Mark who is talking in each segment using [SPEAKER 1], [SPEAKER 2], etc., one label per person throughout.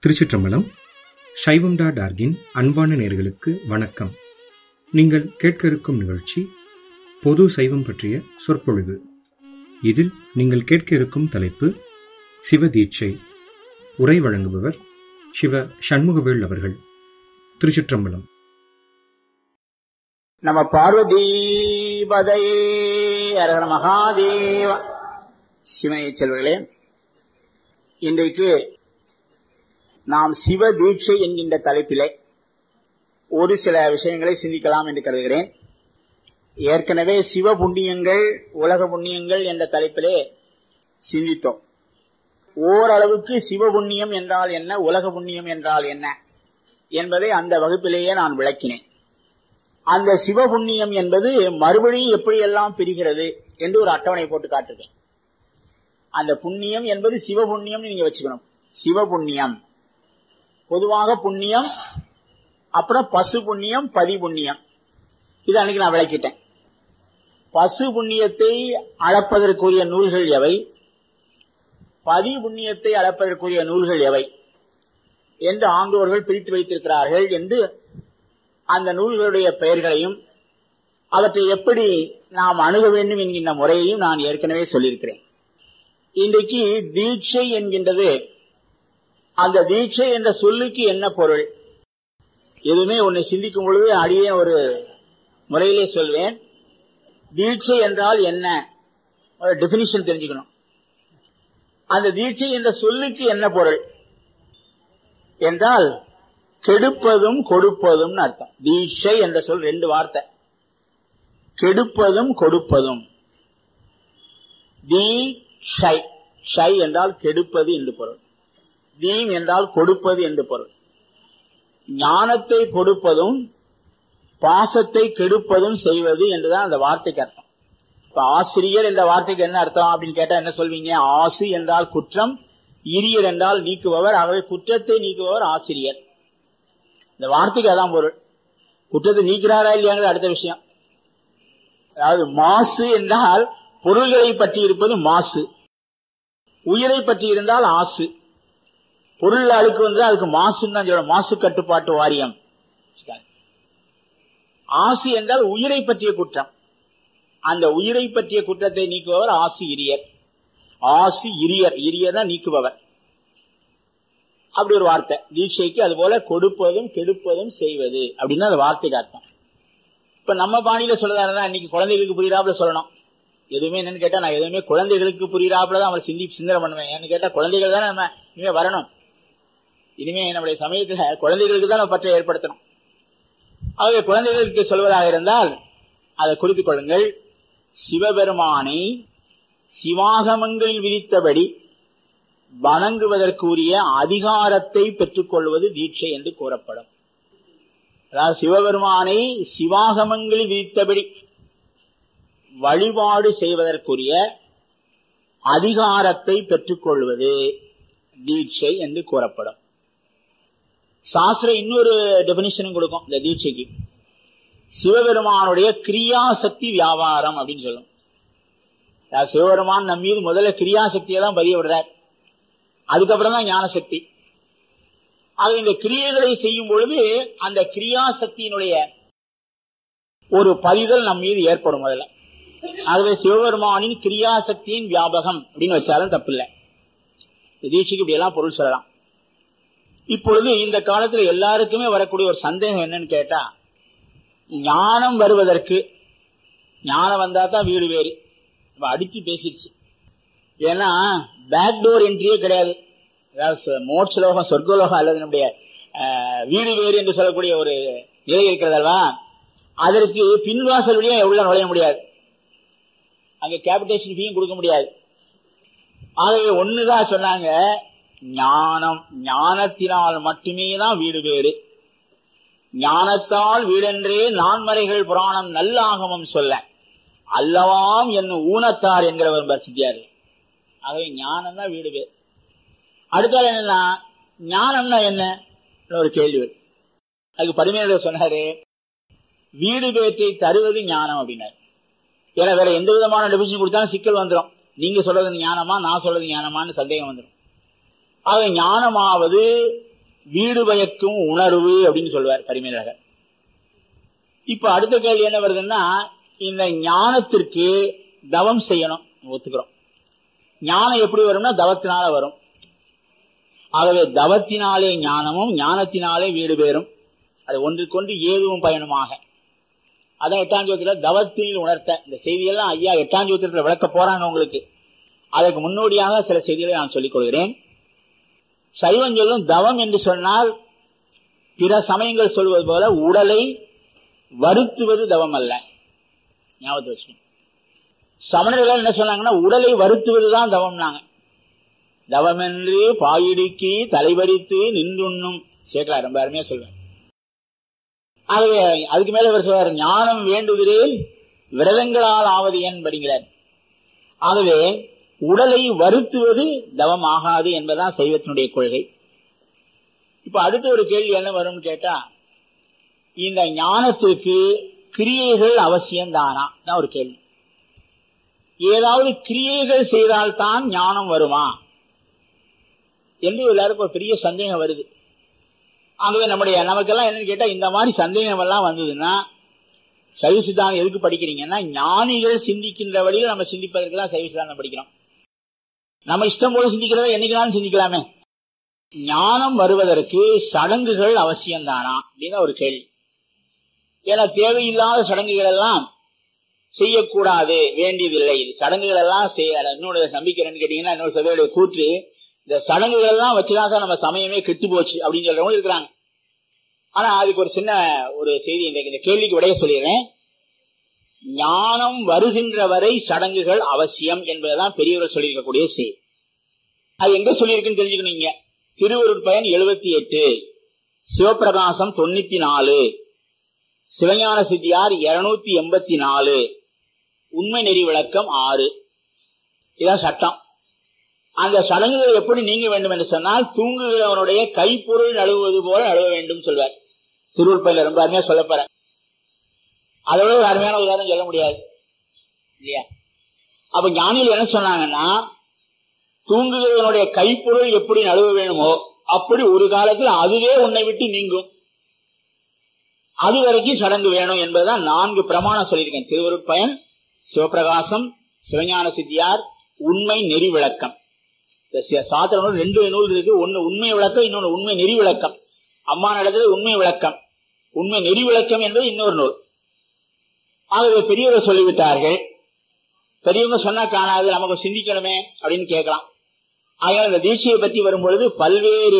[SPEAKER 1] திருச்சிற்றம்பலம் சைவம் டா டார்கின் அன்பான நேர்களுக்கு வணக்கம் நீங்கள் கேட்க இருக்கும் நிகழ்ச்சி பொது சைவம் பற்றிய சொற்பொழிவு இதில் நீங்கள் கேட்க இருக்கும் தலைப்பு சிவ தீட்சை உரை வழங்குபவர் சிவ சண்முகவேல் அவர்கள் திருச்சிற்றம்பலம்
[SPEAKER 2] நம பார்வதீபதையே அரகர மகாதேவ சிவனைய செல்வர்களே இன்றைக்கு நாம் சிவ தீட்சை என்கின்ற தலைப்பிலே ஒரு சில விஷயங்களை சிந்திக்கலாம் என்று கருதுகிறேன் ஏற்கனவே சிவ புண்ணியங்கள் உலக புண்ணியங்கள் என்ற தலைப்பிலே சிந்தித்தோம் ஓரளவுக்கு சிவ புண்ணியம் என்றால் என்ன உலக புண்ணியம் என்றால் என்ன என்பதை அந்த வகுப்பிலேயே நான் விளக்கினேன் அந்த சிவபுண்ணியம் என்பது மறுபடியும் எப்படியெல்லாம் பிரிகிறது என்று ஒரு அட்டவணை போட்டு காட்டுறேன் அந்த புண்ணியம் என்பது சிவபுண்ணியம் நீங்க வச்சுக்கணும் சிவபுண்ணியம் பொதுவாக புண்ணியம் அப்புறம் பசு புண்ணியம் பதி புண்ணியம் இது அன்னைக்கு நான் விளக்கிட்டேன் பசு புண்ணியத்தை அளப்பதற்குரிய நூல்கள் எவை பதி புண்ணியத்தை அளப்பதற்குரிய நூல்கள் எவை என்று ஆண்டோர்கள் பிரித்து வைத்திருக்கிறார்கள் என்று அந்த நூல்களுடைய பெயர்களையும் அவற்றை எப்படி நாம் அணுக வேண்டும் என்கின்ற முறையையும் நான் ஏற்கனவே சொல்லியிருக்கிறேன் இன்றைக்கு தீட்சை என்கின்றது அந்த தீட்சை என்ற சொல்லுக்கு என்ன பொருள் எதுவுமே ஒன்னை சிந்திக்கும் பொழுது அடியே ஒரு முறையிலே சொல்வேன் தீட்சை என்றால் என்ன ஒரு டெபினிஷன் தெரிஞ்சுக்கணும் அந்த தீட்சை என்ற சொல்லுக்கு என்ன பொருள் என்றால் கெடுப்பதும் கொடுப்பதும் அர்த்தம் தீட்சை என்ற சொல் ரெண்டு வார்த்தை கெடுப்பதும் கொடுப்பதும் தீஷை ஷை என்றால் கெடுப்பது என்று பொருள் தீம் என்றால் கொடுப்பது என்று பொருள் ஞானத்தை கொடுப்பதும் பாசத்தை கெடுப்பதும் செய்வது என்றுதான் அந்த வார்த்தைக்கு அர்த்தம் இப்ப ஆசிரியர் என்ற வார்த்தைக்கு என்ன அர்த்தம் அப்படின்னு கேட்டா என்ன சொல்வீங்க ஆசு என்றால் குற்றம் இரியர் என்றால் நீக்குபவர் ஆகவே குற்றத்தை நீக்குபவர் ஆசிரியர் இந்த வார்த்தைக்கு அதான் பொருள் குற்றத்தை நீக்கிறாரா இல்லையாங்கிற அடுத்த விஷயம் அதாவது மாசு என்றால் பொருள்களை பற்றி இருப்பது மாசு உயிரை பற்றி இருந்தால் ஆசு பொருள் அழுக்கு வந்து அதுக்கு மாசுன்னு தான் சொல்லணும் மாசு கட்டுப்பாட்டு வாரியம் ஆசு என்றால் உயிரை பற்றிய குற்றம் அந்த உயிரை பற்றிய குற்றத்தை நீக்குபவர் ஆசு இரியர் ஆசு இரியர் இரியர் தான் நீக்குபவர் அப்படி ஒரு வார்த்தை தீட்சைக்கு அது போல கொடுப்பதும் கெடுப்பதும் செய்வது அப்படின்னு அந்த வார்த்தைக்கு அர்த்தம் இப்ப நம்ம பாணியில சொல்றதா இன்னைக்கு குழந்தைகளுக்கு புரியாப்புல சொல்லணும் எதுவுமே என்னன்னு கேட்டா நான் எதுவுமே குழந்தைகளுக்கு புரியாப்புல தான் அவங்களை சிந்தி சிந்தனை பண்ணுவேன் ஏன்னு கேட்டா குழந்தைகள் தானே நம்ம இனிமே வரணும் இனிமே நம்முடைய சமயத்துல குழந்தைகளுக்கு தான் நம்ம பற்றை ஏற்படுத்தணும் ஆகவே குழந்தைகளுக்கு சொல்வதாக இருந்தால் அதை குறித்துக் கொள்ளுங்கள் சிவபெருமானை சிவாகமங்களில் விதித்தபடி வணங்குவதற்குரிய அதிகாரத்தை பெற்றுக்கொள்வது தீட்சை என்று கூறப்படும் அதாவது சிவபெருமானை சிவாகமங்களில் விதித்தபடி வழிபாடு செய்வதற்குரிய அதிகாரத்தை பெற்றுக்கொள்வது தீட்சை என்று கூறப்படும் சாஸ்திரம் இன்னொரு டெபினிஷனும் கொடுக்கும் இந்த தீட்சைக்கு சிவபெருமானுடைய கிரியாசக்தி வியாபாரம் அப்படின்னு சொல்லும் சிவபெருமான் நம் மீது முதல்ல கிரியாசக்தியை தான் பதிய விடுறார் அதுக்கப்புறம் தான் ஞான சக்தி ஆக இந்த கிரியைகளை செய்யும் பொழுது அந்த கிரியாசக்தியினுடைய ஒரு பதிதல் நம் மீது ஏற்படும் முதல்ல ஆகவே சிவபெருமானின் கிரியாசக்தியின் வியாபகம் அப்படின்னு வச்சாலும் தப்பு இல்லை தீட்சைக்கு இப்படி எல்லாம் பொருள் சொல்லலாம் இப்பொழுது இந்த காலத்துல எல்லாருக்குமே வரக்கூடிய ஒரு சந்தேகம் என்னன்னு கேட்டா ஞானம் வருவதற்கு ஞானம் வந்தா தான் வீடு வேறு அடிச்சு பேசிடுச்சு ஏன்னா பேக்டோர் என்ட்ரியே கிடையாது அதாவது மோட்சலோகம் சொர்க்கலோகம் அல்லது நம்முடைய வீடு வேறு என்று சொல்லக்கூடிய ஒரு நிலை இருக்கிறதல்வா அதற்கு பின்வாசல் வழியா உள்ள நுழைய முடியாது அங்க கேபிடேஷன் ஃபீயும் கொடுக்க முடியாது ஆகவே ஒண்ணுதான் சொன்னாங்க ஞானம் ஞானத்தினால் மட்டுமே தான் வீடு வேறு ஞானத்தால் வீடென்றே நான்மறைகள் புராணம் நல்ல ஆகமம் சொல்ல அல்லவாம் என்னும் ஊனத்தார் என்கிறவர் பிரசித்தியாரு ஆகவே ஞானம் தான் வீடு பேர் அடுத்தால் என்னன்னா ஞானம்னா என்ன ஒரு கேள்வி அதுக்கு பரிமையாளர் சொன்னாரு வீடு பேற்றை தருவது ஞானம் அப்படின்னாரு ஏன்னா வேற எந்த விதமான டெபிஷன் கொடுத்தாலும் சிக்கல் வந்துடும் நீங்க சொல்றது ஞானமா நான் சொல்றது ஞானமான்னு சந்தேகம் வந்துடும் ஆக ஞானமாவது வீடு பயக்கும் உணர்வு அப்படின்னு சொல்வார் பரிமேலழகர் இப்ப அடுத்த கேள்வி என்ன வருதுன்னா இந்த ஞானத்திற்கு தவம் செய்யணும் ஒத்துக்கிறோம் ஞானம் எப்படி வரும்னா தவத்தினால வரும் ஆகவே தவத்தினாலே ஞானமும் ஞானத்தினாலே வீடு பேரும் அது ஒன்றுக்கொன்று ஏதுவும் பயனுமாக அதான் எட்டாம் ஜோதில தவத்தில் உணர்த்த இந்த செய்தியெல்லாம் ஐயா எட்டாம் ஜோதிடத்தில் விளக்க போறாங்க உங்களுக்கு அதற்கு முன்னோடியாக சில செய்திகளை நான் சொல்லிக் கொள்கிறேன் சைவம் சொல்லும் தவம் என்று சொன்னால் பிற சமயங்கள் சொல்வது போல உடலை வருத்துவது தவம் அல்ல ஞாபகத்தை வச்சுக்கணும் சமணர்கள் என்ன சொன்னாங்கன்னா உடலை வருத்துவதுதான் தவம்னாங்க தவமென்று பாயிடுக்கி தலைவரித்து நின்றுண்ணும் சேர்க்கலாம் ரொம்ப அருமையா சொல்வேன் ஆகவே அதுக்கு மேல இவர் சொல்றாரு ஞானம் வேண்டுகிறேன் விரதங்களால் ஆவது ஏன் படிக்கிறார் ஆகவே உடலை வருத்துவது தவம் ஆகாது என்பதுதான் சைவத்தினுடைய கொள்கை இப்ப அடுத்த ஒரு கேள்வி என்ன வரும்னு கேட்டா இந்த ஞானத்திற்கு கிரியைகள் அவசியம்தானா தான் ஒரு கேள்வி ஏதாவது கிரியைகள் செய்தால்தான் ஞானம் வருமா என்று எல்லாருக்கும் ஒரு பெரிய சந்தேகம் வருது ஆகவே நம்முடைய நமக்கெல்லாம் என்னன்னு கேட்டா இந்த மாதிரி சந்தேகம் எல்லாம் வந்ததுன்னா சைவ சித்தாந்தம் எதுக்கு படிக்கிறீங்கன்னா ஞானிகள் சிந்திக்கின்ற வழியில் நம்ம சிந்திப்பதற்கு தான் சைவ சித்தாந்தம் படிக்கிறோம் நம்ம இஷ்டம் போல சிந்திக்கிறத என்னைக்குனாலும் சிந்திக்கலாமே ஞானம் வருவதற்கு சடங்குகள் அவசியம்தானா அப்படின்னு ஒரு கேள்வி ஏன்னா தேவையில்லாத சடங்குகள் எல்லாம் செய்யக்கூடாது வேண்டியதில்லை சடங்குகள் எல்லாம் செய்ய இன்னொரு நம்பிக்கை என்னன்னு கேட்டீங்கன்னா இன்னொரு சபையுடைய கூற்று இந்த சடங்குகள் எல்லாம் வச்சுதான் சார் நம்ம சமயமே கெட்டு போச்சு அப்படின்னு சொல்றவங்க இருக்கிறாங்க ஆனா அதுக்கு ஒரு சின்ன ஒரு செய்தி இந்த இந்த கேள்விக்கு விடைய சொல்லிடுறேன் ஞானம் வருகின்ற வரை சடங்குகள் அவசியம் என்பதுதான் பெரியவர்கள் சொல்லியிருக்கக்கூடிய செய்தி அது எங்க சொல்லியிருக்குன்னு தெரிஞ்சுக்கணுங்க திருவருட்பயன் எழுபத்தி எட்டு சிவபிரகாசம் தொண்ணூத்தி நாலு சிவஞான சித்தியார் இருநூத்தி எண்பத்தி நாலு உண்மை நெறி விளக்கம் ஆறு இதான் சட்டம் அந்த சடங்குகள் எப்படி நீங்க வேண்டும் என்று சொன்னால் தூங்குகிறவனுடைய கைப்பொருள் நழுவுவது போல நழுவ வேண்டும் சொல்வார் திருவள்ளுவர் ரொம்ப அருமையா சொல்ல போற அதோட ஒரு அருமையான உதாரணம் சொல்ல முடியாது இல்லையா அப்ப ஞானிகள் என்ன சொன்னாங்கன்னா தூங்குகிறவனுடைய கைப்பொருள் எப்படி நழுவ வேணுமோ அப்படி ஒரு காலத்தில் அதுவே உன்னை விட்டு நீங்கும் அது வரைக்கும் சடங்கு வேணும் என்பதுதான் நான்கு பிரமாணம் சொல்லியிருக்கேன் திருவருட்பயன் சிவபிரகாசம் சிவஞான சித்தியார் உண்மை நெறி விளக்கம் சாத்திரம் ரெண்டு நூல் இருக்கு ஒன்னு உண்மை விளக்கம் இன்னொன்னு உண்மை நெறி விளக்கம் அம்மா நடந்தது உண்மை விளக்கம் உண்மை நெறி விளக்கம் என்பது இன்னொரு நூல் ஆகவே பெரியவர்கள் சொல்லிவிட்டார்கள் பெரியவங்க சொன்னா காணாது நமக்கு சிந்திக்கணுமே அப்படின்னு கேட்கலாம் ஆகையால் இந்த தீட்சையை பற்றி வரும்பொழுது பல்வேறு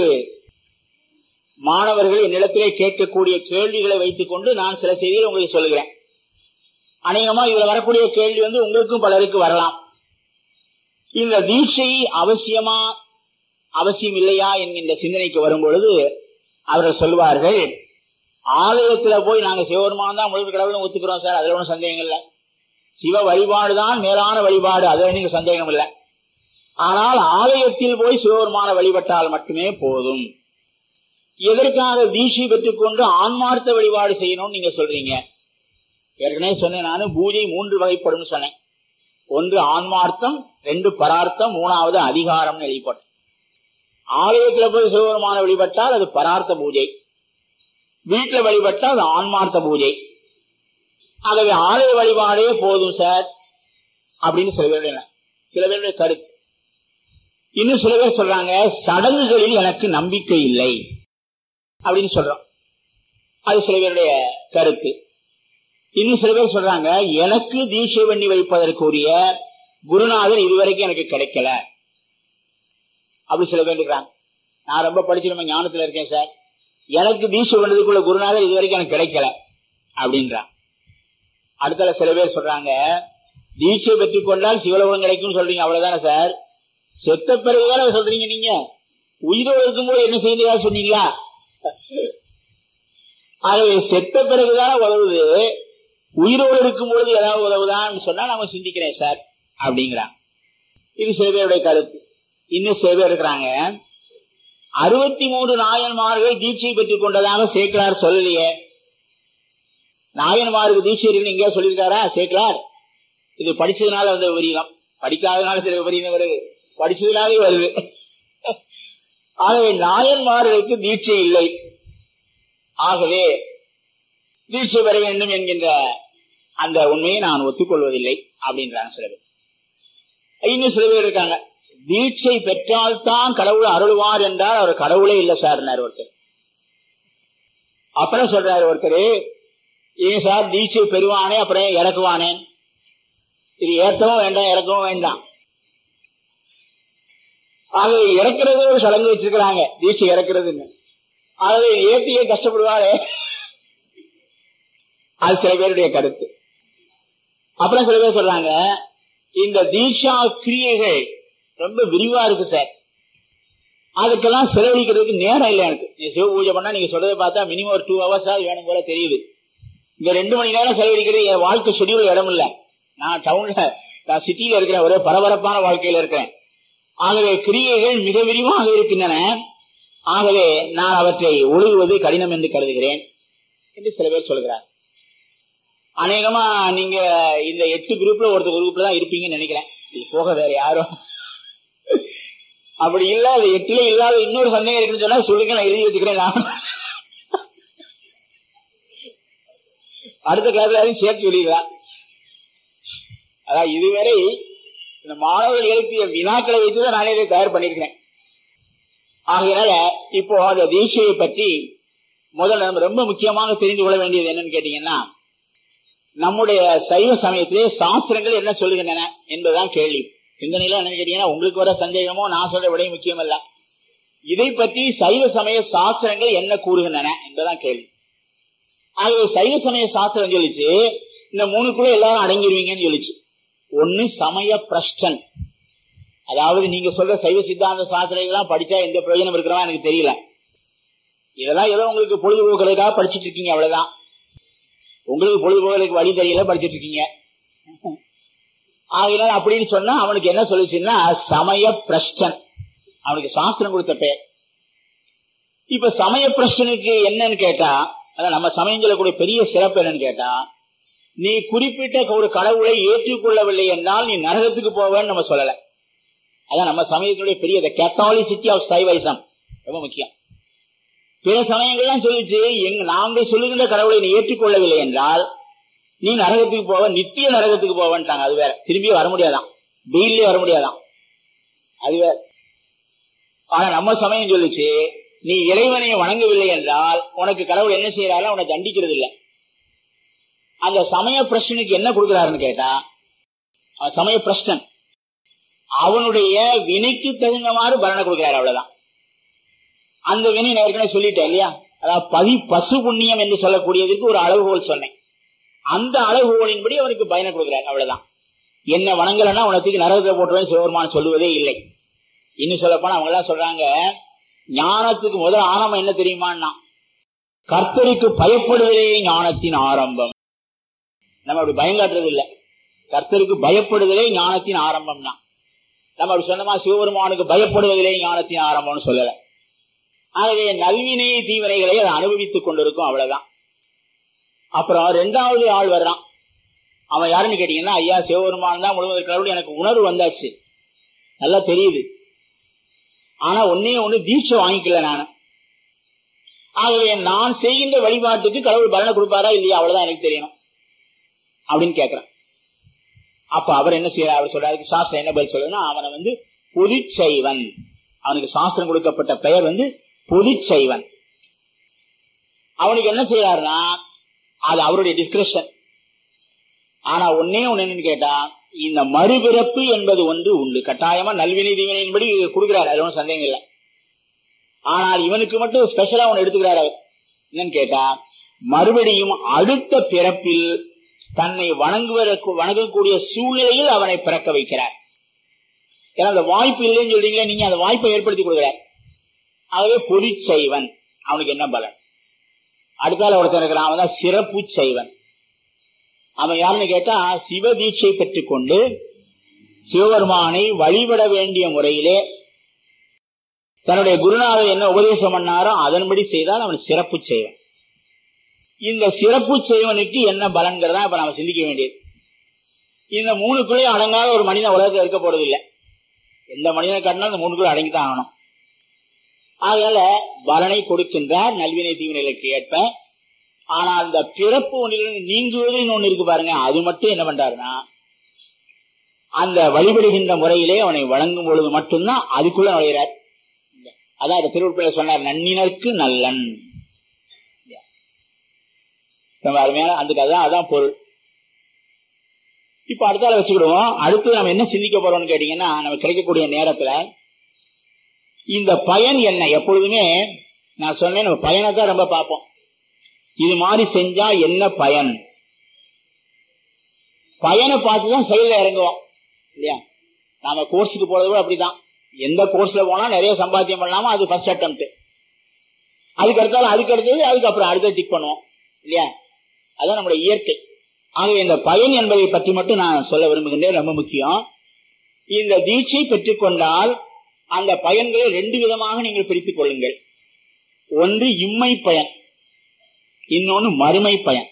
[SPEAKER 2] மாணவர்கள் என்னிடத்திலே கேட்கக்கூடிய கேள்விகளை வைத்துக் கொண்டு நான் சில செய்திகளை உங்களுக்கு சொல்லுகிறேன் அநேகமா இதுல வரக்கூடிய கேள்வி வந்து உங்களுக்கும் பலருக்கு வரலாம் இந்த தீட்சை அவசியமா அவசியம் இல்லையா என்கின்ற சிந்தனைக்கு வரும்பொழுது அவர்கள் சொல்வார்கள் ஆலயத்துல போய் நாங்க சிவபெருமான் தான் முழுக்க கடவுள்னு ஒத்துக்கிறோம் சார் அதுல ஒன்றும் சந்தேகம் இல்லை சிவ வழிபாடுதான் மேலான வழிபாடு அதுல நீங்க சந்தேகம் இல்லை ஆனால் ஆலயத்தில் போய் சிவபெருமான வழிபட்டால் மட்டுமே போதும் எதற்காக தீட்சை பெற்றுக்கொண்டு ஆன்மார்த்த வழிபாடு செய்யணும்னு நீங்க சொல்றீங்க ஏற்கனவே சொன்னேன் நானு பூஜை மூன்று வகைப்படும் சொன்னேன் ஒன்று ஆன்மார்த்தம் ரெண்டு பரார்த்தம் மூணாவது அதிகாரம்னு எழுதி போட்டேன் ஆலயத்துல போய் சிவபெருமான வழிபட்டால் அது பரார்த்த பூஜை வீட்டுல வழிபட்டால் அது ஆன்மார்த்த பூஜை ஆகவே ஆலய வழிபாடே போதும் சார் அப்படின்னு சில பேருடைய சில பேருடைய கருத்து இன்னும் சில பேர் சொல்றாங்க சடங்குகளில் எனக்கு நம்பிக்கை இல்லை அப்படின்னு சொல்றோம் அது சில பேருடைய கருத்து இன்னும் சில பேர் சொல்றாங்க எனக்கு தீட்சை பண்ணி வைப்பதற்குரிய குருநாதர் இதுவரைக்கும் எனக்கு கிடைக்கல அப்படி சில பேர் இருக்காங்க நான் ரொம்ப படிச்சு நம்ம ஞானத்துல இருக்கேன் சார் எனக்கு தீட்சை பண்ணதுக்குள்ள குருநாதர் இதுவரைக்கும் எனக்கு கிடைக்கல அப்படின்றான் அடுத்த சில பேர் சொல்றாங்க தீட்சை பெற்றுக் கொண்டால் சிவலோகம் கிடைக்கும் சொல்றீங்க அவ்வளவுதானே சார் செத்த பிறகுதானே சொல்றீங்க நீங்க உயிரோடு இருக்கும்போது என்ன செய்யறதா சொன்னீங்களா ஆகவே செத்த பிறகுதானே உதவுது உயிரோடு இருக்கும் பொழுது ஏதாவது உதவுதான்னு சொன்னா நம்ம சிந்திக்கிறேன் சார் அப்படிங்கிறான் இது சில பேருடைய கருத்து இன்னும் சில பேர் இருக்கிறாங்க அறுபத்தி மூன்று நாயன்மார்கள் தீட்சை பெற்றுக் கொண்டதாக சேக்கலார் சொல்லலையே நாயன்மாருக்கு தீட்சை இருக்குன்னு எங்கேயா சொல்லியிருக்காரா சேக்கலார் இது படிச்சதுனால வந்த விபரீதம் படிக்காதனால சில விபரீதம் வருது படிச்சதுனாலே வருது ஆகவே நாயன்மார்களுக்கு தீட்சை இல்லை ஆகவே தீட்சை பெற வேண்டும் என்கின்ற அந்த உண்மையை நான் ஒத்துக்கொள்வதில்லை அப்படின்றாங்க சில பேர் இன்னும் சில பேர் இருக்காங்க தீட்சை பெற்றால்தான் கடவுள் அருள்வார் என்றால் அவர் கடவுளே இல்லை சார் ஒருத்தர் அப்புறம் சொல்றாரு ஒருத்தர் ஏன் சார் தீட்சை பெறுவானே அப்புறம் இறக்குவானே இது ஏத்தவும் வேண்டாம் இறக்கவும் வேண்டாம் ஆக இறக்குறது ஒரு சடங்கு வச்சிருக்கிறாங்க தீட்சை இறக்குறதுன்னு ஆகவே ஏத்தியே கஷ்டப்படுவாரே அது சில பேருடைய கருத்து அப்புறம் சில பேர் சொல்றாங்க இந்த தீட்சா கிரியைகள் ரொம்ப விரிவா இருக்கு சார் அதுக்கெல்லாம் செலவழிக்கிறதுக்கு நேரம் இல்லை எனக்கு நீ சிவ பூஜை பண்ணா நீங்க சொல்றதை பார்த்தா மினிமம் ஒரு டூ ஹவர்ஸ் வேணும் போல தெரியுது இங்க ரெண்டு மணி நேரம் செலவழிக்கிறது என் வாழ்க்கை ஷெடியூல் இடம் இல்ல நான் டவுன்ல நான் சிட்டியில இருக்கிறேன் ஒரே பரபரப்பான வாழ்க்கையில இருக்கிறேன் ஆகவே கிரியைகள் மிக விரிவாக இருக்கின்றன ஆகவே நான் அவற்றை ஒழுகுவது கடினம் என்று கருதுகிறேன் என்று சில பேர் சொல்கிறார் அநேகமா நீங்க இந்த எட்டு குரூப்ல ஒருத்தர் குரூப்ல தான் இருப்பீங்கன்னு நினைக்கிறேன் இது போக வேற யாரும் அப்படி இல்ல அது எட்டுல இல்லாத இன்னொரு சந்தேகம் இருக்குன்னு சொன்னா சொல்லுங்க நான் எழுதி வச்சுக்கிறேன் நான் அடுத்த கிளாஸ்ல அதையும் சேர்த்து சொல்லிடுறேன் அதான் இதுவரை இந்த மாணவர்கள் எழுப்பிய வினாக்களை வைத்துதான் நானே இதை தயார் பண்ணிருக்கிறேன் ஆகையினால இப்போ அந்த தீட்சையை பற்றி முதல்ல நம்ம ரொம்ப முக்கியமாக தெரிந்து கொள்ள வேண்டியது என்னன்னு கேட்டீங்கன்னா நம்முடைய சைவ சமயத்திலே சாஸ்திரங்கள் என்ன சொல்லுகின்றன என்பதுதான் கேள்வி சிந்தனையில என்ன கேட்டீங்கன்னா உங்களுக்கு வர சந்தேகமோ நான் சொல்ற விட முக்கியம் அல்ல இதை பற்றி சைவ சமய சாஸ்திரங்கள் என்ன கூறுகின்றன என்பதுதான் கேள்வி ஆகவே சைவ சமய சாஸ்திரம் சொல்லிச்சு இந்த மூணுக்குள்ள எல்லாரும் அடங்கிடுவீங்கன்னு சொல்லிச்சு ஒன்னு சமய பிரஷ்டன் அதாவது நீங்க சொல்ற சைவ சித்தாந்த சாஸ்திரம் படிச்சா எந்த பிரயோஜனம் இருக்கிறதா எனக்கு தெரியல இதெல்லாம் ஏதோ உங்களுக்கு பொழுதுபோக்குறதுக்காக படிச்சுட்டு இருக்கீங்க அவ்வளவுதான் உங்களுக்கு பொழுதுபோக்குறதுக்கு வழி தெரியல படிச்சுட்டு இருக்கீங்க ஆகையினால் அப்படின்னு சொன்னா அவனுக்கு என்ன சொல்லிச்சுன்னா சமய பிரஷ்டன் அவனுக்கு சாஸ்திரம் கொடுத்த பெயர் இப்ப சமய பிரச்சனைக்கு என்னன்னு கேட்டா அதான் நம்ம சமயம் சொல்லக்கூடிய பெரிய சிறப்பு என்னன்னு கேட்டா நீ குறிப்பிட்ட ஒரு கடவுளை ஏற்றுக்கொள்ளவில்லை என்றால் நீ நரகத்துக்கு போவேன்னு நம்ம சொல்லல அதான் நம்ம சமயத்தினுடைய பெரிய கேத்தாலிசிட்டி ஆஃப் சைவைசம் ரொம்ப முக்கியம் பிற சமயங்கள்லாம் சொல்லிச்சு எங்க நாங்கள் சொல்லுகின்ற கடவுளை நீ ஏற்றுக்கொள்ளவில்லை என்றால் நீ நரகத்துக்கு போவ நித்திய நரகத்துக்கு போவன்ட்டாங்க அது வேற திரும்பி வர முடியாதான் வெயிலே வர முடியாதான் அது வேற ஆனா நம்ம சமயம் சொல்லிச்சு நீ இறைவனை வணங்கவில்லை என்றால் உனக்கு கடவுள் என்ன செய்யறாரு அவனை தண்டிக்கிறது இல்லை அந்த சமய பிரச்சனைக்கு என்ன கொடுக்கிறாருன்னு கேட்டா சமய பிரச்சன் அவனுடைய வினைக்கு தகுந்தமாறு பலனை கொடுக்கிறார் அவ்வளவுதான் அந்த வினை நான் ஏற்கனவே சொல்லிட்டேன் இல்லையா அதாவது பதி பசு புண்ணியம் என்று சொல்லக்கூடியதுக்கு ஒரு அளவுகோல் சொன்னேன் அந்த அளவுகோலின்படி அவனுக்கு பயனை கொடுக்கிறார் அவ்வளவுதான் என்ன வணங்கலன்னா உனக்கு நரகத்தை போட்டுவேன் சிவபெருமான் சொல்லுவதே இல்லை இன்னும் சொல்ல போனா அவங்க எல்லாம் சொல்றாங்க ஞானத்துக்கு முதல் ஆரம்பம் என்ன தெரியுமான்னா கர்த்தருக்கு பயப்படுவதே ஞானத்தின் ஆரம்பம் நம்ம அப்படி பயம் காட்டுறது இல்ல கர்த்தருக்கு பயப்படுதலே ஞானத்தின் ஆரம்பம்னா நம்ம அப்படி சொன்னமா சிவபெருமானுக்கு பயப்படுவதிலே ஞானத்தின் ஆரம்பம்னு சொல்லல ஆகவே நல்வினை தீவினைகளை அதை அனுபவித்துக் கொண்டிருக்கும் அவ்வளவுதான் அப்புறம் ரெண்டாவது ஆள் வர்றான் அவன் யாருன்னு கேட்டீங்கன்னா ஐயா சிவபெருமான் தான் முழுவதற்கு கடவுள் எனக்கு உணர்வு வந்தாச்சு நல்லா தெரியுது ஆனா ஒன்னே ஒண்ணு தீட்சை வாங்கிக்கல நான் ஆகவே நான் செய்கின்ற வழிபாட்டுக்கு கடவுள் பலனை கொடுப்பாரா இல்லையா அவ்வளவுதான் எனக்கு தெரியணும் அப்படின்னு கேக்குறான் அப்ப அவர் என்ன செய்யறார் அவர் சொல்றாரு சாஸ்திரம் என்ன பதில் சொல்லுன்னா அவனை வந்து பொதுச்சைவன் அவனுக்கு சாஸ்திரம் கொடுக்கப்பட்ட பெயர் வந்து பொதுச்சைவன் அவனுக்கு என்ன செய்யறாருன்னா அது அவருடைய டிஸ்கிரிப்ஷன் ஆனா ஒன்னே ஒண்ணு என்னன்னு கேட்டா இந்த மறுபிறப்பு என்பது ஒன்று உண்டு கட்டாயமா நல்வினை தீவினையின்படி கொடுக்கிறார் அது ஒன்றும் சந்தேகம் இல்லை ஆனால் இவனுக்கு மட்டும் ஸ்பெஷலா ஒன்று எடுத்துக்கிறார் அவர் என்னன்னு கேட்டா மறுபடியும் அடுத்த பிறப்பில் தன்னை வணங்குவதற்கு வணங்கக்கூடிய சூழ்நிலையில் அவனை பிறக்க வைக்கிறார் ஏன்னா அந்த வாய்ப்பு இல்லைன்னு சொல்றீங்களா நீங்க அந்த வாய்ப்பை ஏற்படுத்தி கொடுக்கிறார் ஆகவே பொறி செய்வன் அவனுக்கு என்ன பலன் அடுத்தால ஒருத்தர் இருக்கிறான் அவன் தான் சிறப்பு செய்வன் அவன் யாருன்னு கேட்டா சிவ தீட்சை பெற்றுக் கொண்டு சிவபெருமானை வழிபட வேண்டிய முறையிலே தன்னுடைய குருநாதர் என்ன உபதேசம் பண்ணாரோ அதன்படி செய்தால் அவன் சிறப்பு செய்வன் இந்த சிறப்பு செய்வனுக்கு என்ன பலன்கிறதா இப்ப நாம சிந்திக்க வேண்டியது இந்த மூணுக்குள்ளே அடங்காத ஒரு மனிதன் உலகத்தில் இருக்க போறது இல்லை எந்த மனிதனை காட்டினாலும் இந்த மூணுக்குள்ள அடங்கித்தான் ஆகணும் அதனால பலனை கொடுக்கின்றார் நல்வினை தீவினைகளுக்கு ஏற்ப ஆனா அந்த பிறப்பு ஒன்றிலிருந்து நீங்குவதுன்னு ஒண்ணு இருக்கு பாருங்க அது மட்டும் என்ன பண்றாருன்னா அந்த வழிபடுகின்ற முறையிலே அவனை வழங்கும் பொழுது மட்டும்தான் அதுக்குள்ள நுழைகிறார் அதான் அந்த திருவிழா சொன்னார் நன்னினருக்கு நல்லன் ரொம்ப அருமையான அந்த அதான் அதான் பொருள் இப்ப அடுத்தால வச்சுக்கிடுவோம் அடுத்து நம்ம என்ன சிந்திக்க போறோம்னு கேட்டீங்கன்னா நம்ம கிடைக்கக்கூடிய நேரத்துல இந்த பயன் என்ன எப்பொழுதுமே நான் சொன்னேன் நம்ம பயனை தான் ரொம்ப பார்ப்போம் இது மாதிரி செஞ்சா என்ன பயன் பயனை பார்த்துதான் செயல இறங்குவோம் இல்லையா நாம கோர்ஸுக்கு போறது கூட அப்படிதான் எந்த கோர்ஸ்ல போனா நிறைய சம்பாத்தியம் பண்ணலாமோ அது ஃபர்ஸ்ட் அட்டம் அதுக்கு அடுத்தாலும் அதுக்கு அடுத்தது அதுக்கப்புறம் அடுத்த டிக் பண்ணுவோம் இல்லையா அதான் நம்முடைய இயற்கை ஆகவே இந்த பயன் என்பதை பற்றி மட்டும் நான் சொல்ல விரும்புகின்றேன் ரொம்ப முக்கியம் இந்த தீட்சை பெற்றுக்கொண்டால் அந்த பயன்களை ரெண்டு விதமாக நீங்கள் பிரித்துக் கொள்ளுங்கள் ஒன்று இம்மை பயன் இன்னொன்னு மறுமை பயன்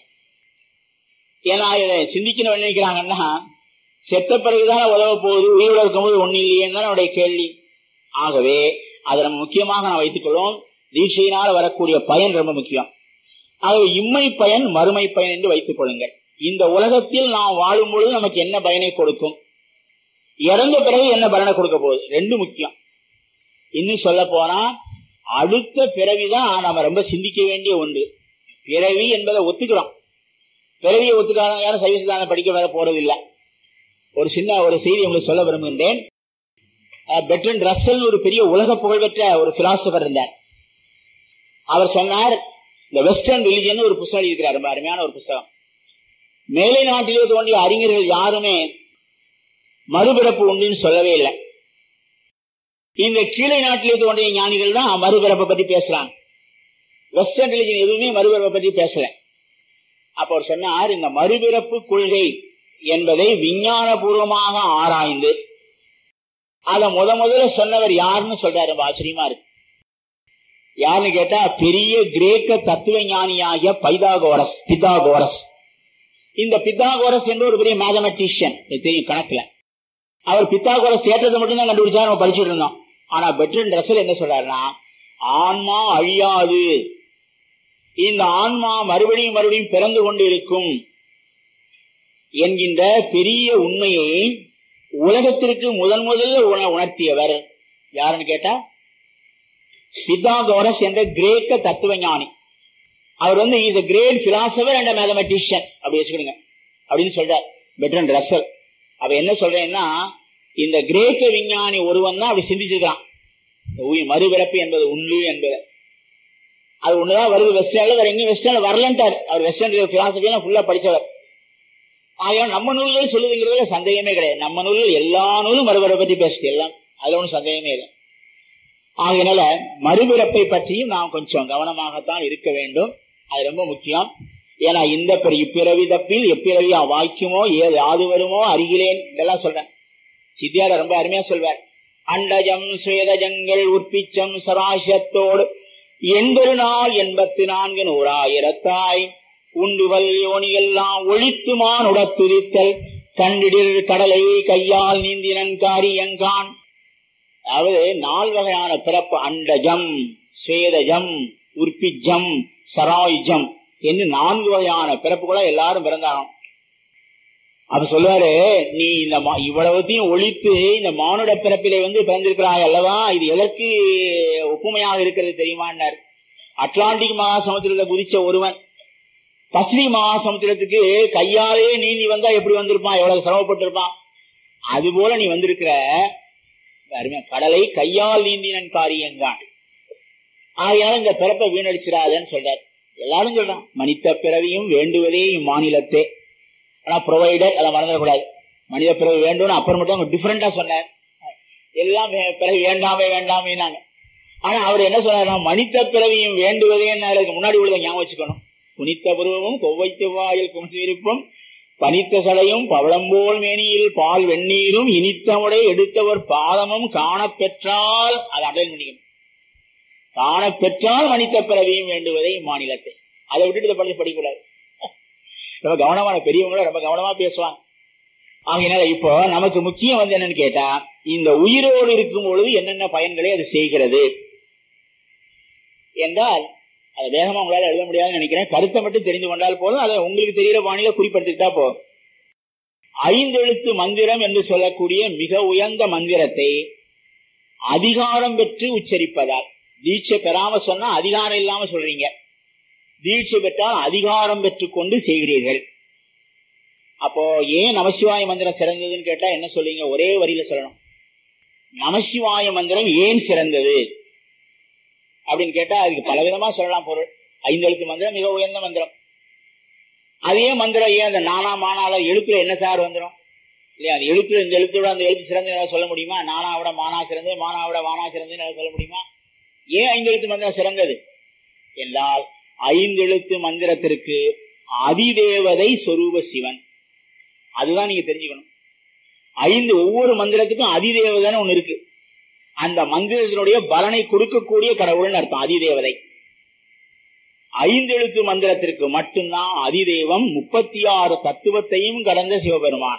[SPEAKER 2] ஏன்னா இதை சிந்திக்கணும் நினைக்கிறாங்கன்னா செத்த பிறகுதான் உதவ போகுது உயிரோட இருக்கும்போது ஒண்ணு இல்லையேன்னு தான் நம்முடைய கேள்வி ஆகவே அதை நம்ம முக்கியமாக நான் வைத்துக் கொள்வோம் தீட்சையினால் வரக்கூடிய பயன் ரொம்ப முக்கியம் ஆகவே இம்மை பயன் மறுமை பயன் என்று வைத்துக் கொள்ளுங்கள் இந்த உலகத்தில் நாம் வாழும் பொழுது நமக்கு என்ன பயனை கொடுக்கும் இறந்த பிறகு என்ன பலனை கொடுக்க போகுது ரெண்டு முக்கியம் இன்னும் சொல்ல போனா அடுத்த பிறவிதான் நம்ம ரொம்ப சிந்திக்க வேண்டிய ஒன்று பிறவி என்பதை ஒத்துக்கிறோம் பிறவியை ஒத்துக்காத யாரும் சைவ சித்தாந்தம் படிக்க வேற போறது இல்லை ஒரு சின்ன ஒரு செய்தி உங்களுக்கு சொல்ல விரும்புகின்றேன் பெட்ரன் ரசல் ஒரு பெரிய உலக புகழ்பெற்ற ஒரு பிலாசபர் இருந்தார் அவர் சொன்னார் இந்த வெஸ்டர்ன் ரிலிஜன் ஒரு புத்தகம் இருக்கிறார் ரொம்ப அருமையான ஒரு புத்தகம் மேலை நாட்டிலே தோன்றிய அறிஞர்கள் யாருமே மறுபிறப்பு உண்டுன்னு சொல்லவே இல்லை இந்த கீழே நாட்டிலே தோன்றிய ஞானிகள் தான் மறுபிறப்பை பற்றி பேசுறாங்க வெஸ்டர்ன் ரிலிஜன் எதுவுமே மறுபிறப்பை பற்றி பேசல அப்ப அவர் சொன்னார் இந்த மறுபிறப்பு கொள்கை என்பதை விஞ்ஞான பூர்வமாக ஆராய்ந்து அத முத முதல்ல சொன்னவர் யாருன்னு சொல்றாரு ரொம்ப ஆச்சரியமா இருக்கு யாருன்னு கேட்டா பெரிய கிரேக்க தத்துவ ஞானியாகிய பைதாகோரஸ் பிதாகோரஸ் இந்த பித்தாகோரஸ் என்ற ஒரு பெரிய மேத்தமெட்டிஷியன் தெரியும் கணக்குல அவர் பித்தாகோரஸ் ஏற்றத்தை மட்டும்தான் கண்டுபிடிச்சா நம்ம படிச்சுட்டு இருந்தோம் ஆனா பெட்ரன் ரசல் என்ன சொல்றாருன்னா ஆன்மா அழியாது இந்த ஆன்மா மறுபடியும் மறுபடியும் பிறந்து கொண்டு இருக்கும் என்கின்ற பெரிய உண்மையை உலகத்திற்கு முதன் முதல்ல உணர்த்தியவர் யாருன்னு கேட்டா பித்தாகோரஸ் என்ற கிரேக்க தத்துவ ஞானி அவர் வந்து is a great philosopher and mathematician அப்படி வச்சுக்கிடுங்க அப்படின்னு சொல்றார் பெட்ரன் ரசல் அவ என்ன சொல்றேன்னா இந்த கிரேக்க விஞ்ஞானி ஒருவன் தான் அப்படி சிந்திச்சிருக்கான் மறுபிறப்பு என்பது உண்டு என்பது அது ஒண்ணுதான் வருது வெஸ்டர்ன்ல வேற எங்கேயும் வெஸ்டர்ன்ல வரலன்ட்டார் அவர் வெஸ்டர்ன் பிலாசபியெல்லாம் ஃபுல்லா படிச்சவர் ஆகையால் நம்ம நூல்கள் சொல்லுதுங்கிறதுல சந்தேகமே கிடையாது நம்ம நூல்கள் எல்லா நூலும் மறுபிறப்பை பற்றி பேசுது எல்லாம் அதுல ஒன்றும் சந்தேகமே இல்லை ஆகையினால மறுபிறப்பை பற்றியும் நாம் கொஞ்சம் கவனமாகத்தான் இருக்க வேண்டும் அது ரொம்ப முக்கியம் ஏன்னா இந்த இப்பிறவி தப்பில் எப்பிறவி வாய்க்குமோ ஏது யாது வருமோ அருகிலேன் இதெல்லாம் சொல்றேன் சித்தியார ரொம்ப அருமையா சொல்வார் அண்டஜம் சுவேதஜங்கள் உற்பிச்சம் சராசத்தோடு எண்பது நாள் எண்பத்தி நான்கு நூறாயிரத்தாய் உண்டுவல் யோனியெல்லாம் ஒழித்துமான் உடத்துரித்தல் கண்டிடில் கடலை கையால் நீந்தினன் காரியங்கான் அதாவது நால் வகையான பிறப்பு அண்டஜம் சுவேதஜம் உற்பிஜம் சராயுஜம் என்று நான்கு வகையான பிறப்புகளை எல்லாரும் பிறந்தாங்க அப்ப சொல்லுவாரு நீ இந்த இவ்வளவுத்தையும் ஒழித்து இந்த மானுட பிறப்பிலே வந்து பிறந்திருக்கிறாய் அல்லவா இது எதற்கு ஒப்புமையாக இருக்கிறது தெரியுமான்னார் அட்லாண்டிக் மகாசமுத்திரத்தை குதிச்ச ஒருவன் பசிபிக் மகாசமுத்திரத்துக்கு கையாலே நீந்தி வந்தா எப்படி வந்திருப்பான் எவ்வளவு சிரமப்பட்டிருப்பான் அது போல நீ வந்திருக்கிற கடலை கையால் நீந்தினன் காரியங்கான் ஆகையால இந்த பிறப்பை வீணடிச்சிடாதன்னு சொல்றார் எல்லாரும் சொல்றான் மனித பிறவியும் வேண்டுவதே இம்மாநிலத்தே ஆனா ப்ரொவைடர் அதை மறந்துடக்கூடாது மனித பிறகு வேண்டும்னு அப்புறம் மட்டும் அவங்க டிஃபரெண்டா சொன்னார் எல்லாம் பிறகு வேண்டாமே வேண்டாமே நாங்க ஆனா அவர் என்ன சொன்னார் மனித பிறவியும் வேண்டுவதே முன்னாடி உள்ளதை ஞாபகம் வச்சுக்கணும் குனித்த பருவமும் கொவ்வைத்து வாயில் குமிச்சிருப்பும் பனித்த சடையும் பவளம்போல் மேனியில் பால் வெந்நீரும் இனித்தமுடை எடுத்தவர் பாதமும் காண பெற்றால் அதை அடையல் பண்ணிக்கணும் காண பெற்றால் மனித பிறவியும் வேண்டுவதை இம்மாநிலத்தை அதை விட்டுட்டு படிச்சு படிக்கக்கூடாது ரொம்ப கவனமான பெரியவங்கள ரொம்ப கவனமா பேசுவாங்க ஆகையினால இப்போ நமக்கு முக்கியம் வந்து என்னன்னு கேட்டா இந்த உயிரோடு இருக்கும் பொழுது என்னென்ன பயன்களை அது செய்கிறது என்றால் அதை வேகமா உங்களால எழுத முடியாதுன்னு நினைக்கிறேன் கருத்தை மட்டும் தெரிந்து கொண்டால் போதும் அதை உங்களுக்கு தெரிகிற பாணியில குறிப்பிடுத்திட்டா போதும் ஐந்தெழுத்து மந்திரம் என்று சொல்லக்கூடிய மிக உயர்ந்த மந்திரத்தை அதிகாரம் பெற்று உச்சரிப்பதால் தீட்சை பெறாம சொன்னா அதிகாரம் இல்லாம சொல்றீங்க தீட்சை பெற்றால் அதிகாரம் பெற்றுக் கொண்டு செய்கிறீர்கள் அப்போ ஏன் நமசிவாய மந்திரம் சிறந்ததுன்னு கேட்டா என்ன சொல்றீங்க ஒரே வரியில சொல்லணும் நமசிவாய மந்திரம் ஏன் சிறந்தது அப்படின்னு கேட்டா அதுக்கு பலவிதமா சொல்லலாம் பொருள் ஐந்தெழுத்து மந்திரம் மிக உயர்ந்த மந்திரம் அதே மந்திரம் ஏன் அந்த நானா மானால எழுத்துல என்ன சார் வந்துடும் இல்லையா அந்த எழுத்துல இந்த எழுத்தோட அந்த எழுத்து சிறந்து சொல்ல முடியுமா நானாவோட மானா சிறந்து மானாவோட வானா சிறந்து சொல்ல முடியுமா ஏன் ஐந்தெழுத்து மந்திரம் சிறந்தது என்றால் ஐந்தெழுத்து மந்திரத்திற்கு அதிதேவதை சொரூப சிவன் அதுதான் நீங்க தெரிஞ்சுக்கணும் ஐந்து ஒவ்வொரு மந்திரத்துக்கும் அதிதேவதைன்னு ஒண்ணு இருக்கு அந்த மந்திரத்தினுடைய பலனை கொடுக்கக்கூடிய கடவுள்னு அர்த்தம் அதிதேவதை ஐந்தெழுத்து மந்திரத்திற்கு மட்டும்தான் அதிதேவம் முப்பத்தி ஆறு தத்துவத்தையும் கடந்த சிவபெருமான்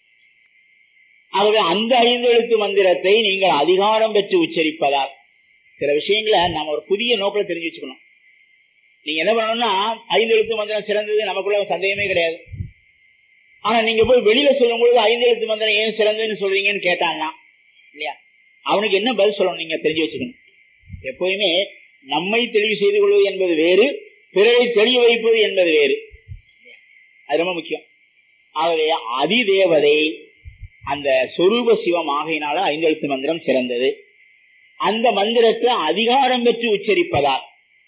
[SPEAKER 2] ஆகவே அந்த ஐந்தெழுத்து மந்திரத்தை நீங்கள் அதிகாரம் பெற்று உச்சரிப்பதால் சில விஷயங்களை நம்ம ஒரு புதிய நோக்கில் தெரிஞ்சு வச்சுக்கணும் நீங்க என்ன பண்ணணும்னா ஐந்து எழுத்து மந்திரம் சிறந்தது நமக்குள்ள சந்தேகமே கிடையாது ஆனா நீங்க போய் வெளியில சொல்லும் பொழுது ஐந்து எழுத்து மந்திரம் ஏன் சிறந்ததுன்னு சொல்றீங்கன்னு கேட்டாங்கன்னா இல்லையா அவனுக்கு என்ன பதில் சொல்லணும் நீங்க தெரிஞ்சு வச்சுக்கணும் எப்போதுமே நம்மை தெளிவு செய்து கொள்வது என்பது வேறு பிறரை தெளிய வைப்பது என்பது வேறு அது ரொம்ப முக்கியம் ஆகவே அதிதேவதை அந்த சொரூப சிவம் ஆகையினால ஐந்தெழுத்து மந்திரம் சிறந்தது அந்த மந்திரத்தை அதிகாரம் பெற்று உச்சரிப்பதால்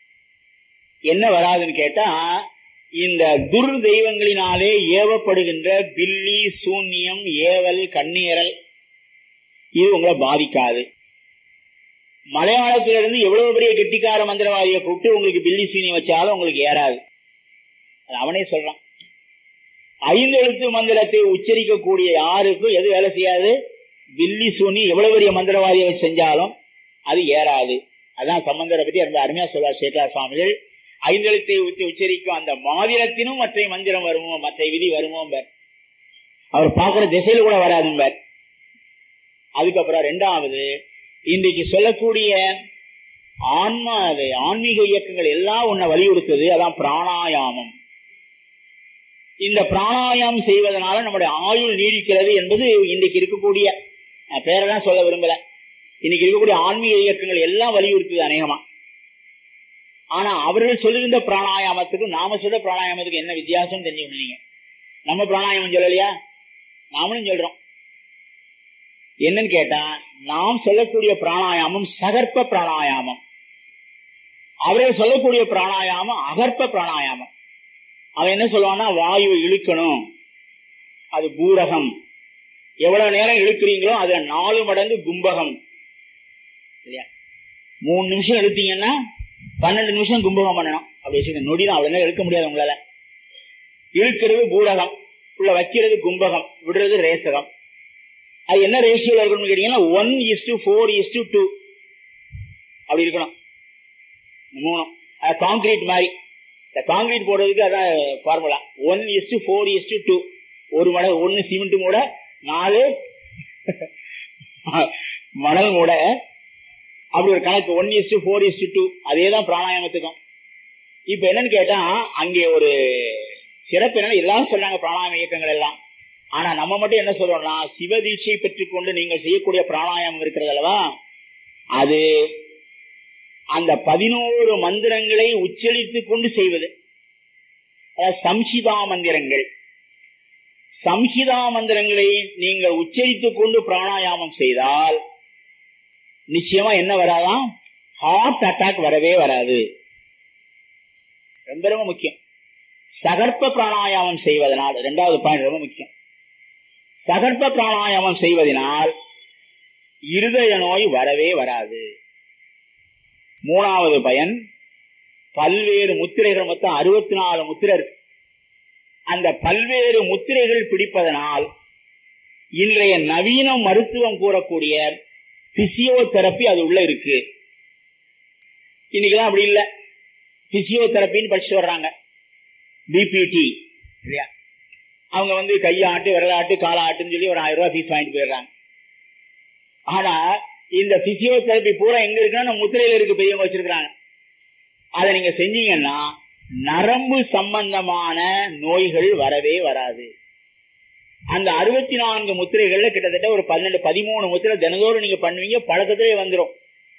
[SPEAKER 2] என்ன வராதுன்னு கேட்டா இந்த துர் தெய்வங்களினாலே ஏவப்படுகின்ற பில்லி சூன்யம் ஏவல் கண்ணீரல் இது உங்களை பாதிக்காது மலையாளத்திலிருந்து எவ்வளவு பெரிய கெட்டிக்கார மந்திரவாதியை கூப்பிட்டு உங்களுக்கு பில்லி சீனி வச்சாலும் உங்களுக்கு ஏறாது அவனே சொல்றான் ஐந்து எழுத்து மந்திரத்தை உச்சரிக்கக்கூடிய யாருக்கும் எது வேலை செய்யாது பில்லி சூனி எவ்வளவு பெரிய மந்திரவாதியை செஞ்சாலும் அது ஏறாது அதான் சம்பந்தரை பத்தி ரொம்ப அருமையா சொல்றார் சேகரா சுவாமிகள் ஐந்தெழுத்தை ஊற்றி உச்சரிக்கும் அந்த மாதிரத்தினும் மற்ற மந்திரம் வருமோ மற்ற விதி வருமோ அவர் பார்க்கிற திசையில கூட வராதும்பர் அதுக்கப்புறம் ரெண்டாவது இன்றைக்கு சொல்லக்கூடிய ஆன்மா ஆன்மீக இயக்கங்கள் எல்லாம் உன்னை வலியுறுத்துது அதான் பிராணாயாமம் இந்த பிராணாயாமம் செய்வதனால நம்முடைய ஆயுள் நீடிக்கிறது என்பது இன்றைக்கு இருக்கக்கூடிய பேரெல்லாம் சொல்ல விரும்பல இன்னைக்கு இருக்கக்கூடிய ஆன்மீக இயக்கங்கள் எல்லாம் வலியுறுத்துது அநேகமா ஆனா அவர்கள் சொல்லுகின்ற பிராணாயாமத்துக்கும் நாம சொல்ற பிராணாயாமத்துக்கு என்ன வித்தியாசம் தெரிஞ்சுக்கணும் நீங்க நம்ம பிராணாயாமம் சொல்லலையா நாமளும் சொல்றோம் என்னன்னு கேட்டா நாம் சொல்லக்கூடிய பிராணாயாமம் சகற்ப பிராணாயாமம் அவர்கள் சொல்லக்கூடிய பிராணாயாமம் அகற்ப பிராணாயாமம் அவன் என்ன சொல்லுவான்னா வாயு இழுக்கணும் அது பூரகம் எவ்வளவு நேரம் இழுக்கிறீங்களோ அதுல நாலு மடங்கு கும்பகம் இல்லையா மூணு நிமிஷம் இழுத்தீங்கன்னா பன்னெண்டு நிமிஷம் கும்பகம் பண்ணணும் அப்படி வச்சுக்க நொடி தான் அவ்வளவு நேரம் இழுக்க முடியாது உங்களால இழுக்கிறது பூரகம் உள்ள வைக்கிறது கும்பகம் விடுறது ரேசகம் அது என்ன ரேஷியோல இருக்கணும்னு கேட்டீங்கன்னா one is to four is to two அப்படி இருக்கணும் மூணு காங்கிரீட் மாதிரி இந்த காங்கிரீட் போடுறதுக்கு அதான் formula one is to four is to two ஒரு மடங்கு ஒன்னு சிமெண்ட் மூட நாலு மணல் மூட அப்படி ஒரு கணக்கு one is to four is to two அதே தான் பிராணாயாமத்துக்கும் இப்ப என்னன்னு கேட்டா அங்கே ஒரு சிறப்பு என்ன எல்லாரும் சொல்றாங்க பிராணாயாம இயக்கங்கள் எல்லாம் ஆனா நம்ம மட்டும் என்ன சொல்றோம்னா சிவதீட்சை பெற்றுக்கொண்டு நீங்கள் செய்யக்கூடிய பிராணாயாமம் இருக்கிறது அல்லவா அது அந்த பதினோரு மந்திரங்களை உச்சரித்துக் கொண்டு செய்வது சம்ஹிதா மந்திரங்கள் சம்ஹிதா மந்திரங்களை நீங்கள் உச்சரித்துக் கொண்டு பிராணாயாமம் செய்தால் நிச்சயமா என்ன வராதான் ஹார்ட் அட்டாக் வரவே வராது ரொம்ப ரொம்ப முக்கியம் சகற்ப பிராணாயாமம் செய்வதனால் இரண்டாவது பாயிண்ட் ரொம்ப முக்கியம் சகற்ப பிராணாயாமம் செய்வதனால் இருதய நோய் வரவே வராது மூணாவது பயன் பல்வேறு முத்திரைகள் மொத்தம் அறுபத்தி நாலு முத்திரை இருக்கு அந்த பல்வேறு முத்திரைகள் பிடிப்பதனால் இன்றைய நவீன மருத்துவம் கூறக்கூடிய பிசியோதெரப்பி அது உள்ள இருக்கு இன்னைக்கெல்லாம் அப்படி இல்லை பிசியோதெரப்பின்னு படிச்சுட்டு வர்றாங்க பிபிடி இல்லையா அவங்க வந்து கையாட்டு விரலாட்டு காலாட்டுன்னு சொல்லி ஒரு ஆயிரம் ரூபாய் ஃபீஸ் வாங்கிட்டு போயிடுறாங்க ஆனா இந்த பிசியோதெரப்பி பூரா எங்க இருக்குன்னா முத்திரையில இருக்கு பெரியவங்க வச்சிருக்காங்க அதை நீங்க செஞ்சீங்கன்னா நரம்பு சம்பந்தமான நோய்கள் வரவே வராது அந்த அறுபத்தி நான்கு முத்திரைகள்ல கிட்டத்தட்ட ஒரு பன்னெண்டு பதிமூணு முத்திரை தினதோறும் நீங்க பண்ணுவீங்க பழக்கத்திலே வந்துடும்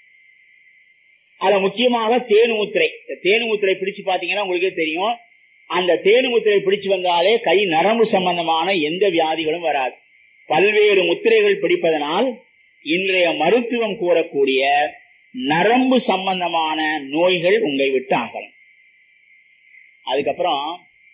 [SPEAKER 2] அதுல முக்கியமாக தேனு முத்திரை இந்த தேனு முத்திரை பிடிச்சு பாத்தீங்கன்னா உங்களுக்கே தெரியும் அந்த தேனு முத்திரை பிடிச்சு வந்தாலே கை நரம்பு சம்பந்தமான எந்த வியாதிகளும் வராது பல்வேறு முத்திரைகள் பிடிப்பதனால் இன்றைய மருத்துவம் கூறக்கூடிய நரம்பு சம்பந்தமான நோய்கள் உங்களை விட்டு ஆகலாம் அதுக்கப்புறம்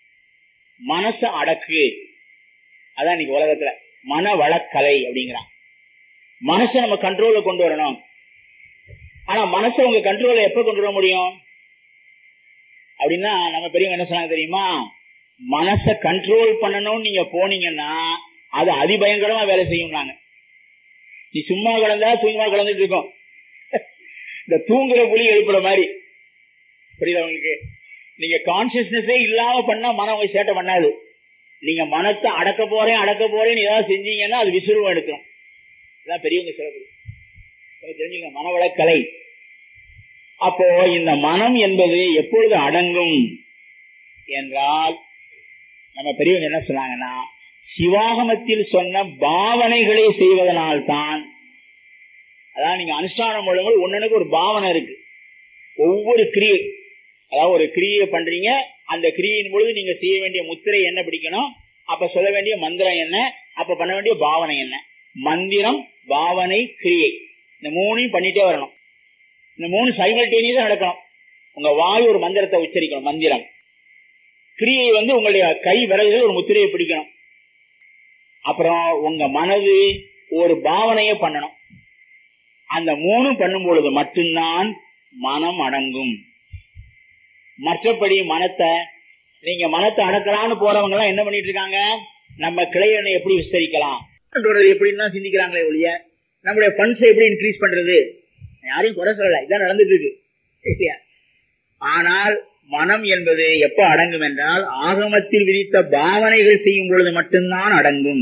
[SPEAKER 2] மனச அடக்கு அதான் இன்னைக்கு உலகத்துல மன வளக்கலை அப்படிங்கிறான் மனசை நம்ம கண்ட்ரோல்ல கொண்டு வரணும் ஆனா மனசை உங்க கண்ட்ரோல்ல எப்ப கொண்டு வர முடியும் அப்படின்னா நம்ம பெரியவங்க என்ன சொன்னாங்க தெரியுமா மனசை கண்ட்ரோல் பண்ணணும்னு நீங்க போனீங்கன்னா அது அதிபயங்கரமா வேலை செய்யும் நாங்க நீ சும்மா கிடந்தா தூங்கமா கிடந்துட்டு இருக்கோம் இந்த தூங்குற புலி எழுப்புற மாதிரி புரியுதா உங்களுக்கு நீங்க கான்சியஸ்னஸே இல்லாம பண்ணா மனம் உங்க சேட்டை பண்ணாது நீங்க மனத்தை அடக்க போறேன் அடக்க போறேன்னு ஏதாவது செஞ்சீங்கன்னா அது விசுறுவம் எடுத்துரும் இதான் பெரியவங்க சொல்லக்கூடிய தெரிஞ்சுங்க மனவளக்கலை அப்போ இந்த மனம் என்பது எப்பொழுது அடங்கும் என்றால் நம்ம பெரியவங்க என்ன சொன்னாங்கன்னா சிவாகமத்தில் சொன்ன பாவனைகளை செய்வதனால் தான் அதாவது நீங்க அனுஷ்டானம் மூலங்கள் ஒன்னனுக்கு ஒரு பாவனை இருக்கு ஒவ்வொரு கிரியை அதாவது ஒரு கிரியை பண்றீங்க அந்த கிரியின் பொழுது நீங்க செய்ய வேண்டிய முத்திரை என்ன பிடிக்கணும் அப்ப சொல்ல வேண்டிய மந்திரம் என்ன அப்ப பண்ண வேண்டிய பாவனை என்ன மந்திரம் பாவனை கிரியை இந்த மூணையும் பண்ணிட்டே வரணும் இந்த மூணு சைமல்டேனியஸா நடக்கணும் உங்க வாய் ஒரு மந்திரத்தை உச்சரிக்கணும் மந்திரம் கிரியை வந்து உங்களுடைய கை விரல்கள் ஒரு முத்திரையை பிடிக்கணும் அப்புறம் உங்க மனது ஒரு பாவனையை பண்ணணும் அந்த மூணு பண்ணும் பொழுது மட்டும்தான் மனம் அடங்கும் மற்றபடி மனத்தை நீங்க மனத்தை அடக்கலாம்னு போறவங்க எல்லாம் என்ன பண்ணிட்டு இருக்காங்க நம்ம கிளையனை எப்படி விஸ்தரிக்கலாம் எப்படின்னு தான் சிந்திக்கிறாங்களே ஒழிய நம்முடைய ஃபண்ட்ஸை எப்படி இன்க்ரீஸ் பண்றது யாரையும் குறை சொல்லல இதான் நடந்துட்டு இருக்கு இல்லையா ஆனால் மனம் என்பது எப்ப அடங்கும் என்றால் ஆகமத்தில் விதித்த பாவனைகள் செய்யும் பொழுது மட்டும்தான் அடங்கும்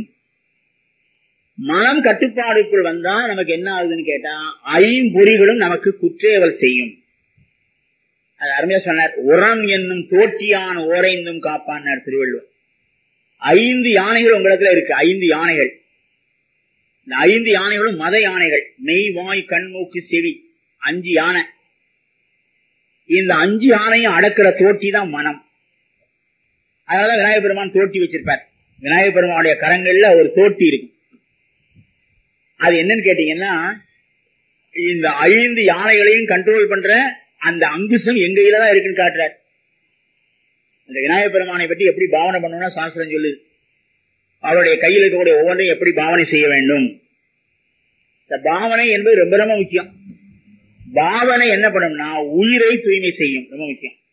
[SPEAKER 2] மனம் கட்டுப்பாடுக்குள் வந்தா நமக்கு என்ன ஆகுதுன்னு கேட்டா ஐம்பொறிகளும் நமக்கு குற்றேவல் செய்யும் அது அருமையா சொன்னார் உரம் என்னும் தோற்றியான ஓரைந்தும் காப்பான்னார் திருவள்ளுவர் ஐந்து யானைகள் உங்களிடத்துல இருக்கு ஐந்து யானைகள் இந்த ஐந்து யானைகளும் மத யானைகள் மெய் வாய் கண் மூக்கு செவி அஞ்சு யானை இந்த அஞ்சு யானையும் அடக்கிற தோட்டி தான் மனம் அதனால விநாயகர் பெருமான் தோட்டி வச்சிருப்பார் விநாயகர் பெருமானுடைய கரங்கள்ல ஒரு தோட்டி இருக்கும் அது என்னன்னு கேட்டீங்கன்னா இந்த ஐந்து யானைகளையும் கண்ட்ரோல் பண்ற அந்த அங்குசம் எங்க கையில தான் இருக்குன்னு காட்டுறார் இந்த விநாயகர் பெருமானை பற்றி எப்படி பாவனை பண்ணணும்னா சாஸ்திரம் சொல்லுது அவருடைய கையில் இருக்கக்கூடிய ஒவ்வொன்றையும் எப்படி பாவனை செய்ய வேண்டும் இந்த பாவனை என்பது ரொம்ப ரொம்ப முக்கியம் பாவனை என்ன பண்ணும்னா உயிரை தூய்மை செய்யும் ரொம்ப முக்கியம்